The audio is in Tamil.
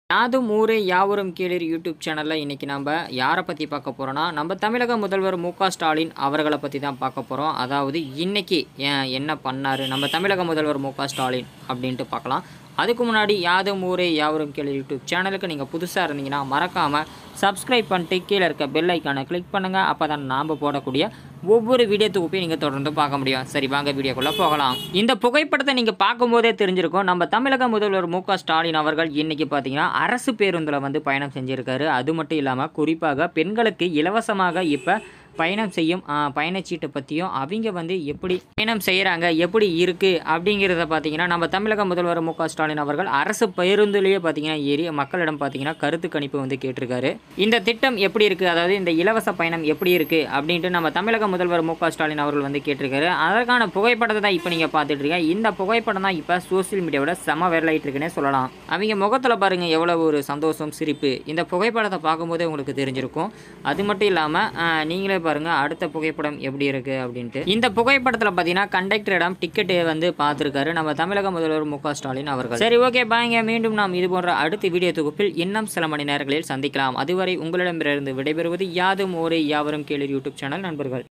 யாதும் ஊரே யாவரும் கீழர் யூடியூப் சேனலில் இன்றைக்கி நம்ம யாரை பற்றி பார்க்க போகிறோன்னா நம்ம தமிழக முதல்வர் மு க ஸ்டாலின் அவர்களை பற்றி தான் பார்க்க போகிறோம் அதாவது இன்னைக்கு ஏன் என்ன பண்ணார் நம்ம தமிழக முதல்வர் மு க ஸ்டாலின் அப்படின்ட்டு பார்க்கலாம் அதுக்கு முன்னாடி யாதும் ஊரே யாவரும் கீழர் யூடியூப் சேனலுக்கு நீங்கள் புதுசாக இருந்தீங்கன்னா மறக்காமல் சப்ஸ்கிரைப் பண்ணிட்டு கீழே இருக்க பெல் ஐக்கானை கிளிக் பண்ணுங்கள் அப்போ தான் நாம் போடக்கூடிய ஒவ்வொரு வீடியோ தொகுப்பையும் நீங்கள் தொடர்ந்து பார்க்க முடியும் சரி வாங்க வீடியோக்குள்ளே போகலாம் இந்த புகைப்படத்தை நீங்கள் பார்க்கும்போதே தெரிஞ்சிருக்கும் நம்ம தமிழக முதல்வர் மு க ஸ்டாலின் அவர்கள் இன்னைக்கு பார்த்தீங்கன்னா அரசு பேருந்தில் வந்து பயணம் செஞ்சுருக்காரு அது மட்டும் இல்லாமல் குறிப்பாக பெண்களுக்கு இலவசமாக இப்போ பயணம் செய்யும் ஆ, பயணச்சீட்டை பற்றியும் அவங்க வந்து எப்படி பயணம் செய்கிறாங்க எப்படி இருக்குது அப்படிங்கிறத பார்த்தீங்கன்னா நம்ம தமிழக முதல்வர் மு க ஸ்டாலின் அவர்கள் அரசு பேருந்துலேயே பார்த்தீங்கன்னா ஏறி மக்களிடம் பார்த்தீங்கன்னா கருத்து கணிப்பு வந்து கேட்டிருக்காரு இந்த திட்டம் எப்படி இருக்குது அதாவது இந்த இலவச பயணம் எப்படி இருக்குது அப்படின்ட்டு நம்ம தமிழக முதல்வர் மு க ஸ்டாலின் அவர்கள் வந்து கேட்டிருக்காரு அதற்கான புகைப்படத்தை தான் இப்போ நீங்கள் பார்த்துட்டு இருக்கீங்க இந்த புகைப்படம் தான் இப்போ சோசியல் மீடியாவோட செம வைரலாயிட்டு இருக்குன்னே சொல்லலாம் அவங்க முகத்தில் பாருங்கள் எவ்வளோ ஒரு சந்தோஷம் சிரிப்பு இந்த புகைப்படத்தை பார்க்கும்போதே உங்களுக்கு தெரிஞ்சிருக்கும் அது மட்டும் இல்லாமல் நீங்களே பாருங்கள் அடுத்த புகைப்படம் எப்படி இருக்குது அப்படின்ட்டு இந்த புகைப்படத்தில் பார்த்தீங்கன்னா கண்டக்டரிடம் டிக்கெட்டு வந்து பார்த்துருக்காரு நம்ம தமிழக முதல்வர் மு க ஸ்டாலின் அவர்கள் சரி ஓகே பாய்ங்க மீண்டும் நாம் இது போன்ற அடுத்த வீடியோ தொகுப்பில் இன்னும் சில மணி நேரங்களில் சந்திக்கலாம் அதுவரை உங்களிடமிருந்து விடைபெறுவது யாதும் ஓரே யாவரும் கேளு யூடியூப் சேனல் நண்பர்கள்